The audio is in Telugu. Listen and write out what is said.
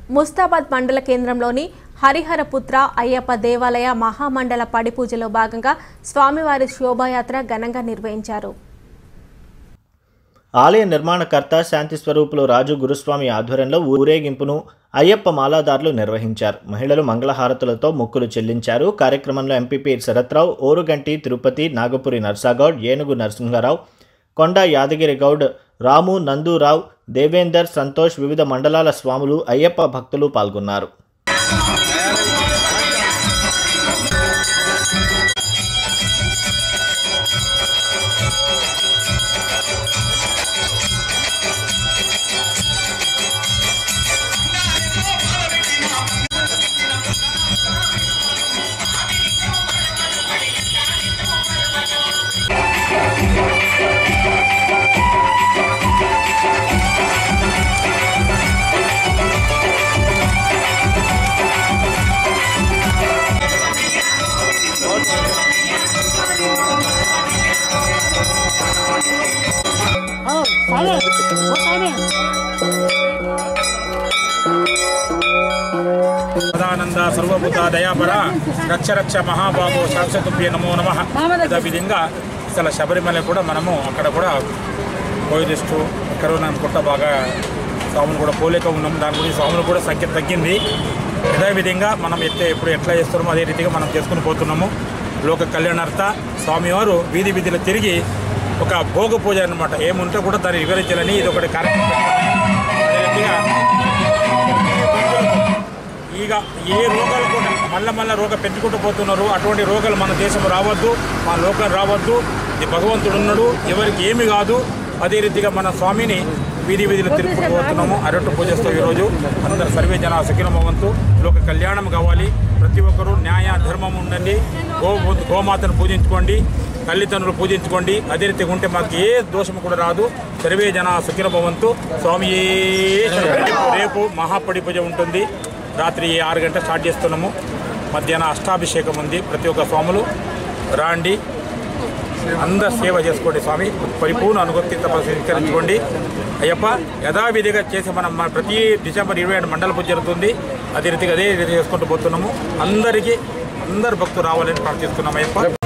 ముస్తాబాద్ మండల కేంద్రంలోని హరిహరపుత్ర అయ్యప్ప దేవాలయ మహామండల పడి పూజలో భాగంగా స్వామివారి శోభాయాత్ర ఘనంగా నిర్వహించారు ఆలయ నిర్మాణకర్త శాంతి స్వరూపులు రాజు గురుస్వామి ఆధ్వర్యంలో ఊరేగింపును అయ్యప్ప మాలాదారులు నిర్వహించారు మహిళలు మంగళహారతులతో మొక్కులు చెల్లించారు కార్యక్రమంలో ఎంపీపీ శరత్రావు ఓరుగంటి తిరుపతి నాగపురి నర్సాగౌడ్ ఏనుగు నరసింహారావు కొండ యాదగిరి గౌడ్ రాము నందూరావు దేవేందర్ సంతోష్ వివిధ మండలాల స్వాములు అయ్యప్ప భక్తులు పాల్గొన్నారు సదానంద సర్వభూత దయాపర రక్ష రక్ష మహాబాబు శాశ్వతుభ్య నమో నమ విధంగా అసలు శబరిమల కూడా మనము అక్కడ కూడా పోయిలిస్టు కరోనా అనుకుంటా బాగా స్వాములు కూడా పోలేక ఉన్నాము దాని గురించి స్వాములు కూడా సంఖ్య తగ్గింది విధంగా మనం ఎట్లా ఎప్పుడు ఎట్లా చేస్తున్నామో అదే రీతిగా మనం చేసుకుని పోతున్నాము లోక కళ్యాణార్థ స్వామివారు వీధి వీధిలో తిరిగి ఒక భోగ పూజ అనమాట ఏముంటే కూడా దాన్ని వివరించాలని ఇది ఒకటి కార్యక్రమం అదే రీతిగా ఇక ఏ రోగాలు కూడా మళ్ళా మళ్ళా రోగం పెంచుకుంటూ పోతున్నారు అటువంటి రోగాలు మన దేశం రావద్దు మన లోకం రావద్దు ఇది భగవంతుడు ఉన్నాడు ఎవరికి ఏమి కాదు అదే రీతిగా మన స్వామిని వీధి వీధిలో తిరుగుతూ పోతున్నాము అరట్టు పూజిస్తాం ఈరోజు అందరు సర్వే జన సఖిలమవంతు లోక కళ్యాణం కావాలి ప్రతి ఒక్కరూ న్యాయ ధర్మం ఉండండి గో గోమాతను పూజించుకోండి తల్లిదండ్రులు పూజించుకోండి అదే రీతిగా ఉంటే మాకు ఏ దోషం కూడా రాదు సర్వే జన సుఖిన భవంతు స్వామి రేపు మహాపడి పూజ ఉంటుంది రాత్రి ఆరు గంటల స్టార్ట్ చేస్తున్నాము మధ్యాహ్నం అష్టాభిషేకం ఉంది ప్రతి ఒక్క స్వాములు రాండి అందరు సేవ చేసుకోండి స్వామి పరిపూర్ణ అనుభక్తి తప్ప స్వీకరించుకోండి అయ్యప్ప యథావిధిగా చేసి మనం మన ప్రతి డిసెంబర్ ఇరవై ఏడు మండల పూజ జరుగుతుంది అదే రీతిగా అదే రీతి చేసుకుంటూ పోతున్నాము అందరికీ అందరు భక్తులు రావాలని ప్రార్థిస్తున్నాం అయ్యప్ప